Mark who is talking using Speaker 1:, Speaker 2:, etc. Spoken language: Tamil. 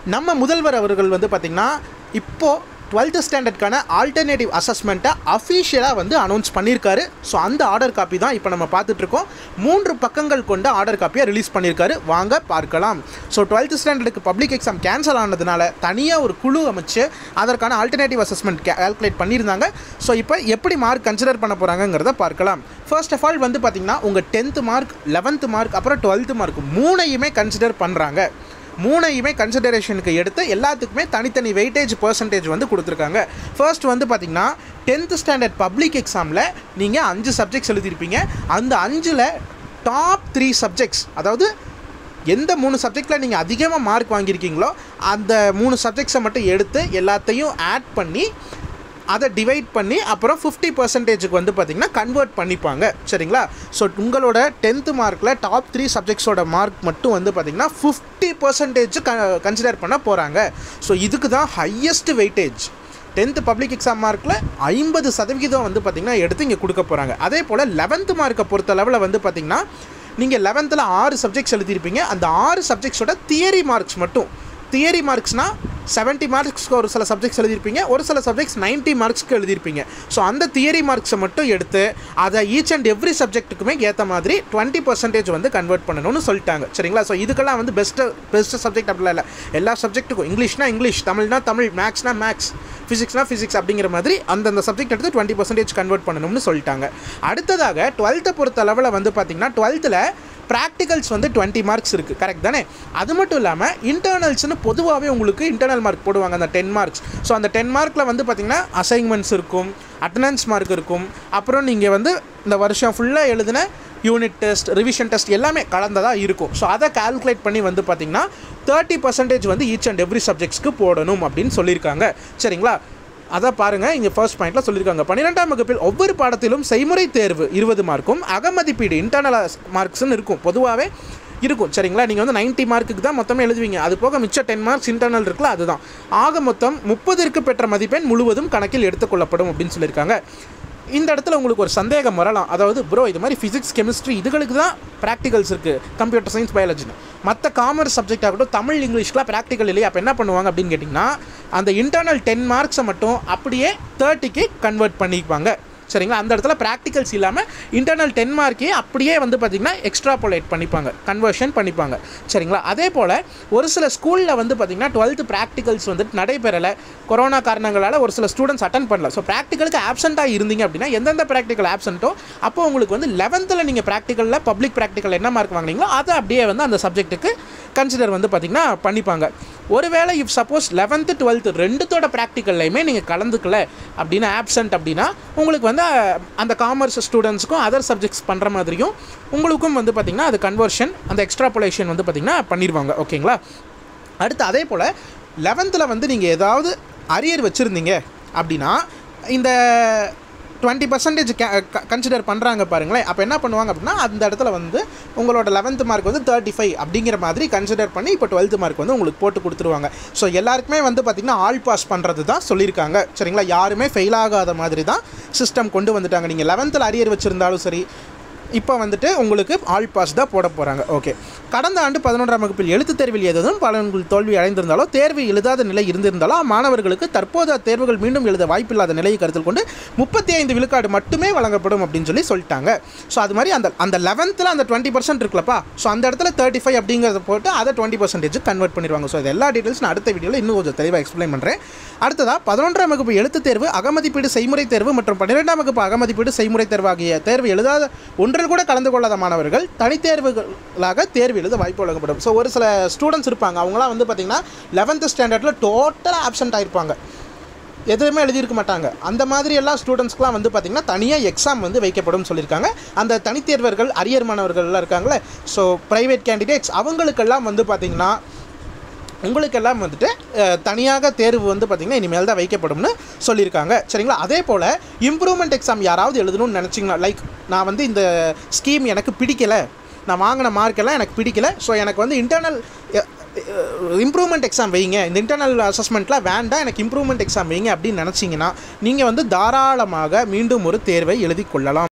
Speaker 1: நம்ம முதல்வர் அவர்கள் வந்து பார்த்திங்கன்னா இப்போது டுவெல்த்து ஸ்டாண்டர்ட்கான ஆல்டர்னேட்டிவ் அசஸ்மெண்ட்டை அஃபீஷியலாக வந்து அனௌன்ஸ் பண்ணியிருக்காரு ஸோ அந்த ஆர்டர் காப்பி தான் இப்போ நம்ம பார்த்துட்ருக்கோம் மூன்று பக்கங்கள் கொண்ட ஆர்டர் காப்பியை ரிலீஸ் பண்ணியிருக்காரு வாங்க பார்க்கலாம் ஸோ டுவெல்த்து ஸ்டாண்டர்டுக்கு பப்ளிக் எக்ஸாம் கேன்சல் ஆனதுனால தனியாக ஒரு குழு அமைச்சு அதற்கான ஆல்டர்னேட்டிவ் அசஸ்மெண்ட் கால்குலேட் பண்ணியிருந்தாங்க ஸோ இப்போ எப்படி மார்க் கன்சிடர் பண்ண போகிறாங்கங்கிறத பார்க்கலாம் ஃபர்ஸ்ட் ஆஃப் ஆல் வந்து பார்த்திங்கன்னா உங்கள் டென்த்து மார்க் லெவன்த்து மார்க் அப்புறம் டுவெல்த்து மார்க் மூணையுமே கன்சிடர் பண்ணுறாங்க மூணையுமே கன்சிடரேஷனுக்கு எடுத்து எல்லாத்துக்குமே தனித்தனி வெயிட்டேஜ் பர்சன்டேஜ் வந்து கொடுத்துருக்காங்க ஃபர்ஸ்ட் வந்து பார்த்திங்கன்னா டென்த்து ஸ்டாண்டர்ட் பப்ளிக் எக்ஸாமில் நீங்கள் அஞ்சு சப்ஜெக்ட்ஸ் எழுதியிருப்பீங்க அந்த அஞ்சில் டாப் த்ரீ சப்ஜெக்ட்ஸ் அதாவது எந்த மூணு சப்ஜெக்டில் நீங்கள் அதிகமாக மார்க் வாங்கியிருக்கீங்களோ அந்த மூணு சப்ஜெக்ட்ஸை மட்டும் எடுத்து எல்லாத்தையும் ஆட் பண்ணி அதை டிவைட் பண்ணி அப்புறம் ஃபிஃப்டி பர்சன்டேஜுக்கு வந்து பார்த்திங்கன்னா கன்வெர்ட் பண்ணிப்பாங்க சரிங்களா ஸோ உங்களோட டென்த்து மார்க்கில் டாப் த்ரீ சப்ஜெக்ட்ஸோட மார்க் மட்டும் வந்து பார்த்திங்கன்னா ஃபிஃப்டி பர்சன்டேஜ் க கன்சிடர் பண்ண போகிறாங்க ஸோ இதுக்கு தான் highest weightage tenth public exam மார்க்கில் ஐம்பது சதவிகிதம் வந்து பார்த்திங்கன்னா எடுத்து இங்கே கொடுக்க போகிறாங்க அதே போல் லெவன்த்து மார்க்கை பொறுத்த லெவலில் வந்து பார்த்திங்கன்னா நீங்கள் லெவன்த்தில் ஆறு சப்ஜெக்ட்ஸ் எழுதியிருப்பீங்க அந்த ஆறு சப்ஜெக்ட்ஸோட தியரி மார்க்ஸ் மட்டும் தியரி மார்க்ஸ்னால் செவன்ட்டி மார்க்ஸ்க்கு ஒரு சில சப்ஜெக்ட்ஸ் எழுதியிருப்பீங்க ஒரு சில சப்ஜெக்ட்ஸ் 90 மார்க்ஸ்க்கு எழுதியிருப்பீங்க ஸோ அந்த தியரி மார்க்ஸை மட்டும் எடுத்து அதை ஈச் அண்ட் எவ்ரி சப்ஜெக்ட்டுக்குமே ஏற்ற மாதிரி டுவெண்ட்டி பர்சன்டேஜ் வந்து கன்வெர்ட் பண்ணணும்னு சொல்லிட்டாங்க சரிங்களா ஸோ இதுக்கெல்லாம் வந்து பெஸ்ட்டு பெஸ்ட்டு சப்ஜெக்ட் அப்படிலாம் இல்லை எல்லா சப்ஜெக்ட்டுக்கும் இங்கிலீஷ்னா இங்கிலீஷ் தமிழ்னா தமிழ் மேக்ஸ்னா மேக்ஸ் ஃபிசிக்ஸ்னா ஃபிசிக்ஸ் அப்படிங்கிற மாதிரி அந்தந்த சப்ஜெக்ட் எடுத்து டுவெண்ட்டி பர்சன்டேஜ் கன்வெர்ட் பண்ணணும்னு சொல்லிட்டாங்க அடுத்ததாக டுவெல்த்தை பொறுத்த அளவில் வந்து பார்த்திங்கன்னா டுவெல்த்தில் ப்ராக்டிகல்ஸ் வந்து டுவெண்ட்டி மார்க்ஸ் இருக்குது கரெக்ட் தானே அது மட்டும் இல்லாமல் இன்டர்னல்ஸ்னு பொதுவாகவே உங்களுக்கு இன்டர்னல் மார்க் போடுவாங்க அந்த டென் மார்க்ஸ் ஸோ அந்த டென் மார்க்கில் வந்து பார்த்திங்கன்னா அசைன்மெண்ட்ஸ் இருக்கும் அட்டண்டன்ஸ் மார்க் இருக்கும் அப்புறம் நீங்கள் வந்து இந்த வருஷம் ஃபுல்லாக எழுதின யூனிட் டெஸ்ட் ரிவிஷன் டெஸ்ட் எல்லாமே கலந்ததாக இருக்கும் ஸோ அதை கால்குலேட் பண்ணி வந்து பார்த்திங்கன்னா தேர்ட்டி பர்சன்டேஜ் வந்து ஈச் அண்ட் எவ்ரி சப்ஜெக்ட்ஸ்க்கு போடணும் அப்படின்னு சொல்லியிருக்காங்க சரிங்களா அதை பாருங்கள் இங்கே ஃபர்ஸ்ட் பாயிண்ட்டில் சொல்லியிருக்காங்க பன்னிரெண்டாம் வகுப்பில் ஒவ்வொரு பாடத்திலும் செய்முறை தேர்வு இருபது மார்க்கும் அகமதிப்பீடு இன்டர்னல் மார்க்ஸ்னு இருக்கும் பொதுவாகவே இருக்கும் சரிங்களா நீங்கள் வந்து 90 மார்க்குக்கு தான் மொத்தமே எழுதுவீங்க அது போக மிச்சம் டென் மார்க்ஸ் இன்டர்னல் இருக்குல்ல அதுதான் ஆக மொத்தம் முப்பதிற்கு பெற்ற மதிப்பெண் முழுவதும் கணக்கில் எடுத்துக்கொள்ளப்படும் அப்படின்னு சொல்லியிருக்காங்க இந்த இடத்துல உங்களுக்கு ஒரு சந்தேகம் வரலாம் அதாவது ப்ரோ இது மாதிரி ஃபிசிக்ஸ் கெமிஸ்ட்ரி இதுகளுக்கு தான் ப்ராக்டிகல்ஸ் இருக்குது கம்ப்யூட்டர் சயின்ஸ் பயாலஜின்னு மற்ற காமர்ஸ் சப்ஜெக்ட் ஆகட்டும் தமிழ் இங்கிலீஷ்க்குலாம் ப்ராக்டிக்கல் இல்லையா அப்போ என்ன பண்ணுவாங்க அப்படின்னு கேட்டிங்கன்னா அந்த இன்டர்னல் டென் மார்க்ஸை மட்டும் அப்படியே தேர்ட்டிக்கு கன்வெர்ட் பண்ணிப்பாங்க சரிங்களா அந்த இடத்துல ப்ராக்டிகல்ஸ் இல்லாமல் இன்டர்னல் டென் மார்க்கே அப்படியே வந்து பார்த்திங்கன்னா எக்ஸ்ட்ராபோலேட் பண்ணிப்பாங்க கன்வர்ஷன் பண்ணிப்பாங்க சரிங்களா அதே போல் ஒரு சில ஸ்கூலில் வந்து பார்த்திங்கன்னா டுவெல்த்து ப்ராக்டிகல்ஸ் வந்துட்டு நடைபெறலை கொரோனா காரணங்களால் ஒரு சில ஸ்டூடெண்ட்ஸ் அட்டன் பண்ணல ஸோ ப்ராக்டிகலுக்கு ஆப்சண்ட்டாக இருந்தீங்க அப்படின்னா எந்தெந்த ப்ராக்டிக்கல் ஆப்சண்ட்டோ அப்போ உங்களுக்கு வந்து லெவன்த்தில் நீங்கள் ப்ராக்டிக்கலில் பப்ளிக் ப்ராக்டிக்கல் என்ன மார்க் வாங்குனீங்களோ அதை அப்படியே வந்து அந்த சப்ஜெக்ட்டுக்கு கன்சிடர் வந்து பார்த்திங்கன்னா பண்ணிப்பாங்க ஒருவேளை இஃப் சப்போஸ் லெவன்த்து டுவெல்த்து ரெண்டுத்தோட ப்ராக்டிக்கல்லையுமே நீங்கள் கலந்துக்கல அப்படின்னா ஆப்சண்ட் அப்படின்னா உங்களுக்கு வந்து அஹ், அந்த காமர்ஸ் ஸ்டூடெண்ட்ஸுக்கும் அதர் சப்ஜெக்ட்ஸ் பண்ணுற மாதிரியும் உங்களுக்கும் வந்து பார்த்திங்கன்னா அது கன்வர்ஷன் அந்த எக்ஸ்ட்ராபுலேஷன் வந்து பார்த்திங்கன்னா பண்ணிடுவாங்க ஓகேங்களா அடுத்து அதே போல் லெவன்த்தில் வந்து நீங்கள் ஏதாவது அரியர் வச்சுருந்தீங்க அப்படின்னா இந்த டுவெண்ட்டி பர்சன்டேஜ் கன்சிடர் பண்ணுறாங்க பாருங்களேன் அப்போ என்ன பண்ணுவாங்க அப்படின்னா அந்த இடத்துல வந்து உங்களோட லெவன்த் மார்க் வந்து தேர்ட்டி ஃபைவ் அப்படிங்கிற மாதிரி கன்சிடர் பண்ணி இப்போ டுவெல்த் மார்க் வந்து உங்களுக்கு போட்டு கொடுத்துருவாங்க ஸோ எல்லாருக்குமே வந்து பார்த்திங்கன்னா ஆல் பாஸ் பண்ணுறது தான் சொல்லியிருக்காங்க சரிங்களா யாருமே ஃபெயில் ஆகாத மாதிரி தான் சிஸ்டம் கொண்டு வந்துட்டாங்க நீங்கள் லெவன்த்தில் அரியர் வச்சுருந்தாலும் சரி இப்போ வந்துட்டு உங்களுக்கு ஆல் பாஸ் தான் போட போகிறாங்க ஓகே கடந்த ஆண்டு பதினொன்றாம் வகுப்பில் எழுத்துத் தேர்வில் ஏதேனும் பலன்கள் தோல்வி அடைந்திருந்தாலோ தேர்வு எழுதாத நிலை இருந்திருந்தாலோ அம்மாணவர்களுக்கு தற்போது அத்தேர்வுகள் மீண்டும் எழுத வாய்ப்பில்லாத நிலையை கருத்தில் கொண்டு முப்பத்தி ஐந்து விழுக்காடு மட்டுமே வழங்கப்படும் அப்படின்னு சொல்லி சொல்லிட்டாங்க ஸோ அது மாதிரி அந்த அந்த லெவன்த்தில் அந்த டுவெண்ட்டி பர்சன்ட் இருக்குல்லப்பா ஸோ அந்த இடத்துல தேர்ட்டி ஃபைவ் அப்படிங்கிறத போட்டு அதை டுவெண்ட்டி பர்சன்டேஜ் கன்வெர்ட் பண்ணிடுவாங்க ஸோ இது எல்லா டீட்டெயில்ஸ் நான் அடுத்த வீடியோவில் இன்னும் கொஞ்சம் தெளிவாக எக்ஸ்பிளைன் பண்ணுறேன் அடுத்ததாக பதினொன்றாம் வகுப்பு எழுத்துத் தேர்வு அகமதிப்பீடு செய்முறை தேர்வு மற்றும் பன்னிரெண்டாம் வகுப்பு அகமதிப்பீடு செய்முறை தேர்வு ஆகிய தேர்வு எழுதாத ஒன்றில் கூட கலந்து கொள்ளாத மாணவர்கள் தனித்தேர்வுகளாக தேர்வு எழுத வாய்ப்பு வழங்கப்படும் ஸோ ஒரு சில ஸ்டூடெண்ட்ஸ் இருப்பாங்க அவங்களாம் வந்து பார்த்திங்கன்னா லெவன்த்து ஸ்டாண்டர்டில் டோட்டலாக ஆப்சென்ட் ஆயிருப்பாங்க எதுவுமே எழுதியிருக்க மாட்டாங்க அந்த மாதிரி எல்லா ஸ்டூடெண்ட்ஸ்க்குலாம் வந்து பார்த்திங்கன்னா தனியாக எக்ஸாம் வந்து வைக்கப்படும் சொல்லியிருக்காங்க அந்த தனித்தேர்வர்கள் அரியர் மாணவர்கள்லாம் இருக்காங்களே ஸோ ப்ரைவேட் கேண்டிடேட்ஸ் அவங்களுக்கெல்லாம் வந்து பார்த்திங்கன்னா உங்களுக்கெல்லாம் வந்துட்டு அஹ், தனியாக தேர்வு வந்து பார்த்திங்கன்னா இனிமேல் தான் வைக்கப்படும்னு சொல்லியிருக்காங்க சரிங்களா அதே போல் இம்ப்ரூவ்மெண்ட் எக்ஸாம் யாராவது எழுதணும்னு நினச்சிங்கன்னா லைக் நான் வந்து இந்த ஸ்கீம் எனக்கு பிடிக்கலை நான் வாங்கின மார்க் எல்லாம் எனக்கு பிடிக்கல ஸோ எனக்கு வந்து இன்டர்னல் இம்ப்ரூவ்மெண்ட் எக்ஸாம் வைங்க இந்த இன்டர்னல் அசஸ்மெண்ட்டில் வேண்டாம் எனக்கு இம்ப்ரூவ்மெண்ட் எக்ஸாம் வைங்க அப்படின்னு நினச்சிங்கன்னா நீங்கள் வந்து தாராளமாக மீண்டும் ஒரு தேர்வை எழுதி கொள்ளலாம்